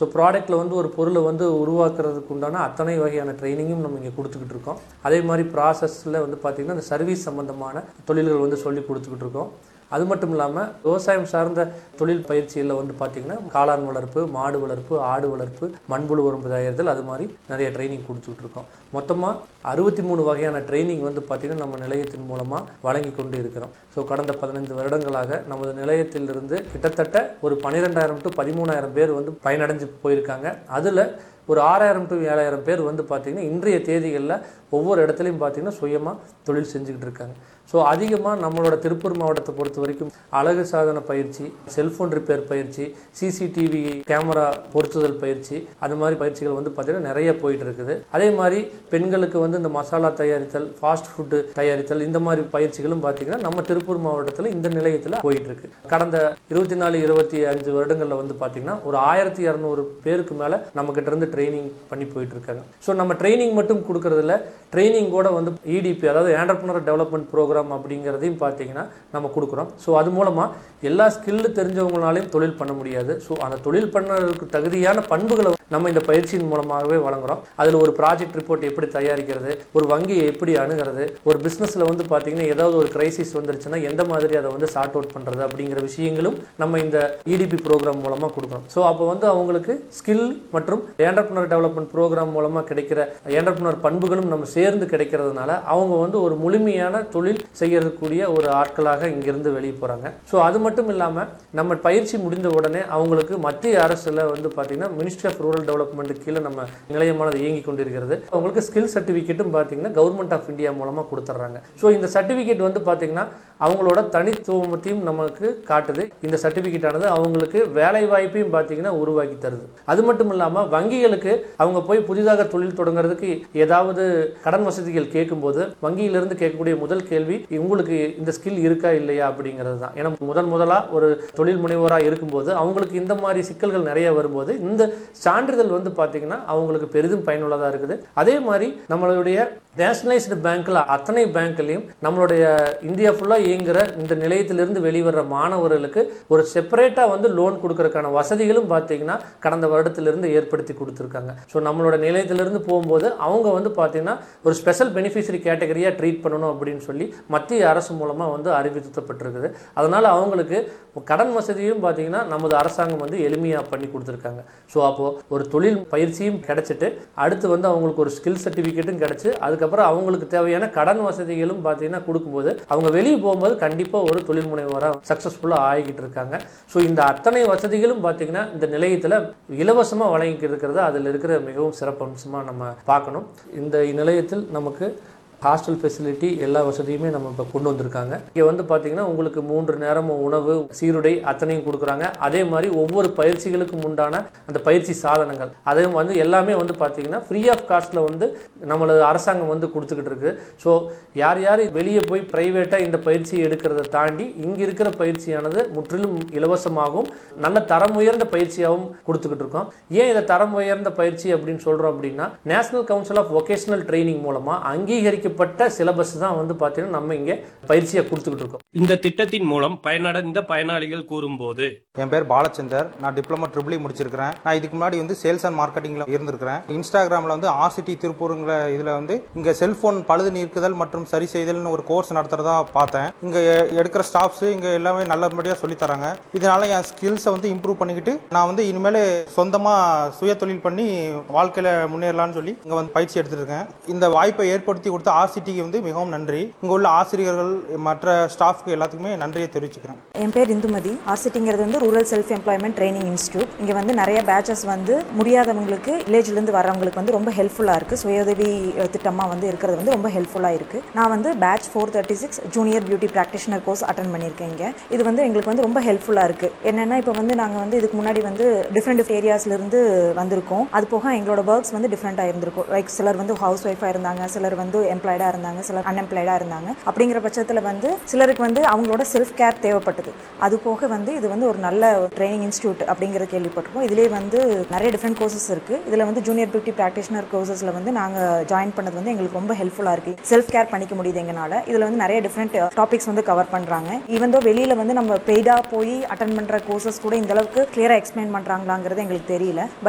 so ப்ராடக்ட்டில் வந்து ஒரு பொருளை வந்து உருவாக்குறதுக்கு உண்டான அத்தனை வகையான ட்ரைனிங்கும் நம்ம இங்கே கொடுத்துக்கிட்டு இருக்கோம் அதே மாதிரி ப்ராசஸில் வந்து பார்த்திங்கன்னா இந்த சர்வீஸ் சம்மந்தமான தொழில்கள் வந்து சொல்லி கொடுத்துக்கிட்டு இருக்கோம் அது மட்டும் இல்லாமல் விவசாயம் சார்ந்த தொழில் பயிற்சியில் வந்து பார்த்திங்கன்னா காளான் வளர்ப்பு மாடு வளர்ப்பு ஆடு வளர்ப்பு மண்புழு உரம் தயாரித்தல் அது மாதிரி நிறைய ட்ரைனிங் கொடுத்துட்டு இருக்கோம் மொத்தமாக அறுபத்தி மூணு வகையான ட்ரைனிங் வந்து பார்த்திங்கன்னா நம்ம நிலையத்தின் மூலமாக வழங்கி கொண்டு இருக்கிறோம் ஸோ கடந்த பதினைந்து வருடங்களாக நமது நிலையத்திலிருந்து கிட்டத்தட்ட ஒரு பன்னிரெண்டாயிரம் டு பதிமூணாயிரம் பேர் வந்து பயனடைஞ்சு போயிருக்காங்க அதில் ஒரு ஆறாயிரம் டு ஏழாயிரம் பேர் வந்து பார்த்திங்கன்னா இன்றைய தேதிகளில் ஒவ்வொரு இடத்துலையும் பார்த்திங்கன்னா சுயமாக தொழில் செஞ்சுக்கிட்டு இருக்காங்க ஸோ அதிகமாக நம்மளோட திருப்பூர் மாவட்டத்தை பொறுத்த வரைக்கும் அழகு சாதன பயிற்சி செல்ஃபோன் ரிப்பேர் பயிற்சி சிசிடிவி கேமரா பொருத்துதல் பயிற்சி அது மாதிரி பயிற்சிகள் வந்து பார்த்திங்கன்னா நிறைய போயிட்டு இருக்குது அதே மாதிரி பெண்களுக்கு வந்து இந்த மசாலா தயாரித்தல் ஃபாஸ்ட் ஃபுட்டு தயாரித்தல் இந்த மாதிரி பயிற்சிகளும் பார்த்திங்கன்னா நம்ம திருப்பூர் மாவட்டத்தில் இந்த நிலையத்தில் போயிட்டு இருக்கு கடந்த இருபத்தி நாலு இருபத்தி அஞ்சு வருடங்களில் வந்து பார்த்திங்கன்னா ஒரு ஆயிரத்தி இரநூறு பேருக்கு மேலே நம்மக்கிட்ட இருந்து ட்ரைனிங் பண்ணி போயிட்டு இருக்காங்க ஸோ நம்ம ட்ரைனிங் மட்டும் கொடுக்கறதில்ல ட்ரைனிங் கூட வந்து இடிபி அதாவது ஆண்டர்பனர் டெவலப்மெண்ட் ப்ரோக்ராம் அப்படிங்கிறதையும் பார்த்தீங்கன்னா நம்ம கொடுக்குறோம் ஸோ அது மூலமாக எல்லா ஸ்கில்லு தெரிஞ்சவங்களாலையும் தொழில் பண்ண முடியாது ஸோ அந்த தொழில் பண்ணுறதுக்கு தகுதியான பண்புகளை நம்ம இந்த பயிற்சியின் மூலமாகவே வழங்குறோம் அதில் ஒரு ப்ராஜெக்ட் ரிப்போர்ட் எப்படி தயாரிக்கிறது ஒரு வங்கியை எப்படி அணுகிறது ஒரு பிஸ்னஸில் வந்து பார்த்தீங்கன்னா ஏதாவது ஒரு கிரைசிஸ் வந்துருச்சுன்னா எந்த மாதிரி அதை வந்து சார்ட் அவுட் பண்ணுறது அப்படிங்கிற விஷயங்களும் நம்ம இந்த இடிபி ப்ரோக்ராம் மூலமாக கொடுக்குறோம் ஸோ அப்போ வந்து அவங்களுக்கு ஸ்கில் மற்றும் ஏண்டர்பனர் டெவலப்மெண்ட் ப்ரோக்ராம் மூலமாக கிடைக்கிற ஏண்டர்பனர் பண்புகளும் நம்ம சேர்ந்து கிடைக்கிறதுனால அவங்க வந்து ஒரு முழுமையான தொழில் செய்யறதுக்கூடிய ஒரு ஆட்களாக இங்கிருந்து வெளியே போகிறாங்க ஸோ அது மட்டும் இல்லாமல் நம்ம பயிற்சி முடிந்த உடனே அவங்களுக்கு மத்திய அரசில் வந்து பார்த்தீங்கன்னா மினிஸ்ட்ரி ஆஃப் ரூரல் டெவலப்மெண்ட் கீழே நம்ம நிலையமானது இயங்கி கொண்டிருக்கிறது அவங்களுக்கு ஸ்கில் சர்டிஃபிகேட்டும் பார்த்தீங்கன்னா கவர்மெண்ட் ஆஃப் இந்தியா மூலமாக கொடுத்துட்றாங்க ஸோ இந்த சர்டிஃபிகேட் வந்து பார்த்தீங்கன்னா அவங்களோட தனித்துவத்தையும் நமக்கு காட்டுது இந்த சர்டிஃபிகேட் ஆனது அவங்களுக்கு வேலை வாய்ப்பையும் பார்த்தீங்கன்னா உருவாக்கி தருது அது மட்டும் இல்லாமல் வங்கிகளுக்கு அவங்க போய் புதிதாக தொழில் தொடங்குறதுக்கு ஏதாவது கடன் வசதிகள் கேட்கும்போது வங்கியிலிருந்து கேட்கக்கூடிய முதல் கேள்வி உங்களுக்கு இந்த ஸ்கில் இருக்கா இல்லையா அப்படிங்கிறது தான் ஏன்னா முதன் முதலாக ஒரு தொழில் முனைவோராக இருக்கும்போது அவங்களுக்கு இந்த மாதிரி சிக்கல்கள் நிறைய வரும்போது இந்த சான்றிதழ் வந்து பார்த்தீங்கன்னா அவங்களுக்கு பெரிதும் பயனுள்ளதாக இருக்குது அதே மாதிரி நம்மளுடைய நேஷனலைஸ்டு பேங்க்ல அத்தனை பேங்க்லையும் நம்மளுடைய இந்தியா ஃபுல்லாக இயங்குகிற இந்த நிலையத்திலிருந்து வெளிவர மாணவர்களுக்கு ஒரு செப்பரேட்டாக வந்து லோன் கொடுக்கறதுக்கான வசதிகளும் பார்த்தீங்கன்னா கடந்த வருடத்திலிருந்து ஏற்படுத்தி கொடுத்துருக்காங்க ஸோ நம்மளோட நிலையத்திலிருந்து போகும்போது அவங்க வந்து பார்த்தீங்கன்னா ஒரு ஸ்பெஷல் பெனிஃபிஷரி கேட்டகரியாக ட்ரீட் பண்ணணும் அப்படின்னு சொல்லி மத்திய அரசு மூலமாக வந்து அறிவிக்கப்பட்டிருக்குது அதனால் அவங்களுக்கு கடன் வசதியும் பார்த்தீங்கன்னா நமது அரசாங்கம் வந்து எளிமையாக பண்ணி கொடுத்துருக்காங்க ஸோ அப்போது ஒரு தொழில் பயிற்சியும் கிடைச்சிட்டு அடுத்து வந்து அவங்களுக்கு ஒரு ஸ்கில் சர்டிஃபிகேட்டும் கிடைச்சு அதுக்கப்புறம் அவங்களுக்கு தேவையான கடன் வசதிகளும் பார்த்தீங்கன்னா கொடுக்கும்போது அவங்க வெளியே போகும்போது கண்டிப்பாக ஒரு தொழில் முனைவோராக சக்ஸஸ்ஃபுல்லாக ஆகிக்கிட்டு இருக்காங்க ஸோ இந்த அத்தனை வசதிகளும் பார்த்தீங்கன்னா இந்த நிலையத்தில் இலவசமாக வழங்கிட்டு இருக்கிறது அதில் இருக்கிற மிகவும் சிறப்பம்சமாக நம்ம பார்க்கணும் இந்த நிலையத்தில் நமக்கு ஹாஸ்டல் ஃபெசிலிட்டி எல்லா வசதியுமே நம்ம இப்போ கொண்டு வந்திருக்காங்க இங்கே வந்து பார்த்தீங்கன்னா உங்களுக்கு மூன்று நேரமும் உணவு சீருடை அத்தனையும் கொடுக்குறாங்க அதே மாதிரி ஒவ்வொரு பயிற்சிகளுக்கும் உண்டான அந்த பயிற்சி சாதனங்கள் அதையும் வந்து எல்லாமே வந்து பார்த்தீங்கன்னா ஃப்ரீ ஆஃப் காஸ்ட்டில் வந்து நம்மளது அரசாங்கம் வந்து கொடுத்துக்கிட்டு இருக்கு ஸோ யார் யார் வெளியே போய் ப்ரைவேட்டாக இந்த பயிற்சி எடுக்கிறத தாண்டி இங்கே இருக்கிற பயிற்சியானது முற்றிலும் இலவசமாகவும் நல்ல தரம் உயர்ந்த பயிற்சியாகவும் கொடுத்துக்கிட்டு இருக்கோம் ஏன் இதை தரம் உயர்ந்த பயிற்சி அப்படின்னு சொல்கிறோம் அப்படின்னா national council of vocational training மூலமாக அங்கீகரிக்க பட்ட சிலபஸ் தான் வந்து பார்த்தீங்கன்னா நம்ம இங்கே பயிற்சியாக கொடுத்துக்கிட்டு இருக்கோம் இந்த திட்டத்தின் மூலம் பயனடைந்த பயனாளிகள் கூறும்போது என் பேர் பாலச்சந்தர் நான் டிப்ளமோ ட்ரிபிள் முடிச்சிருக்கிறேன் நான் இதுக்கு முன்னாடி வந்து சேல்ஸ் அண்ட் மார்க்கெட்டிங்ல இருந்திருக்கிறேன் இன்ஸ்டாகிராமில் வந்து ஆர்சிடி திருப்பூருங்கிற இதில் வந்து இங்கே செல்போன் பழுது நீக்குதல் மற்றும் சரி செய்தல்னு ஒரு கோர்ஸ் நடத்துறதா பார்த்தேன் இங்கே எடுக்கிற ஸ்டாஃப்ஸ் இங்கே எல்லாமே நல்லபடியாக சொல்லி தராங்க இதனால என் ஸ்கில்ஸை வந்து இம்ப்ரூவ் பண்ணிக்கிட்டு நான் வந்து இனிமேல் சொந்தமாக சுய தொழில் பண்ணி வாழ்க்கையில் முன்னேறலாம்னு சொல்லி இங்கே வந்து பயிற்சி எடுத்துட்டு இருக்கேன் இந்த வாய்ப்பை ஏற்படுத்தி கொடுத்த ஆர்சிடிக்கு வந்து மிகவும் நன்றி இங்கே உள்ள ஆசிரியர்கள் மற்ற ஸ்டாஃப்க்கு எல்லாத்துக்குமே நன்றியை தெரிவிச்சுக்கிறேன் என் பேர் இந்துமதி ஆர்சிட்டிங்கிறது வந்து rural self employment training institute இங்கே வந்து நிறைய பேச்சஸ் வந்து முடியாதவங்களுக்கு வில்லேஜ்லேருந்து வரவங்களுக்கு வந்து ரொம்ப ஹெல்ப்ஃபுல்லாக இருக்குது சுயஉதவி திட்டமாக வந்து இருக்கிறது வந்து ரொம்ப ஹெல்ப்ஃபுல்லாக இருக்குது நான் வந்து batch four thirty six junior beauty practitioner course attend பண்ணியிருக்கேன் இங்கே இது வந்து எங்களுக்கு வந்து ரொம்ப ஹெல்ப்ஃபுல்லாக இருக்குது என்னென்னா இப்போ வந்து நாங்கள் வந்து இதுக்கு முன்னாடி வந்து டிஃப்ரெண்ட் ஏரியாஸ்லேருந்து வந்திருக்கோம் அது போக எங்களோட ஒர்க்ஸ் வந்து டிஃப்ரெண்ட்டாக இருந்திருக்கும் லைக் சிலர் வந்து ஹவுஸ் ஒய்ஃபாக இருந்தாங்க சிலர் வந்து எம்ப்ளாய்டாக இருந்தாங்க சிலர் அன்எம்ப்ளாய்டாக இருந்தாங்க அப்படிங்கிற பட்சத்தில் வந்து சிலருக்கு வந்து அவங்களோட செல்ஃப் கேர் தேவைப்பட்டது அது போக வந்து இது வந்து ஒரு நல்ல ட்ரைனிங் இன்ஸ்டியூட் அப்படிங்கிற கேள்விப்பட்டிருக்கோம் இதிலே வந்து நிறைய டிஃப்ரெண்ட் கோர்சஸ் இருக்குது இதில் வந்து ஜூனியர் பியூட்டி ப்ராக்டிஷனர் கோர்சஸில் வந்து நாங்கள் ஜாயின் பண்ணது வந்து எங்களுக்கு ரொம்ப ஹெல்ப்ஃபுல்லாக இருக்குது செல்ஃப் கேர் பண்ணிக்க முடியுது எங்களால் இதில் வந்து நிறைய டிஃப்ரெண்ட் டாபிக்ஸ் வந்து கவர் பண்ணுறாங்க ஈவன் தோ வெளியில் வந்து நம்ம பெய்டாக போய் அட்டன் பண்ணுற கோர்சஸ் கூட இந்த அளவுக்கு கிளியராக எக்ஸ்பிளைன் பண்ணுறாங்களாங்கிறது எங்களுக்கு தெரியல பட்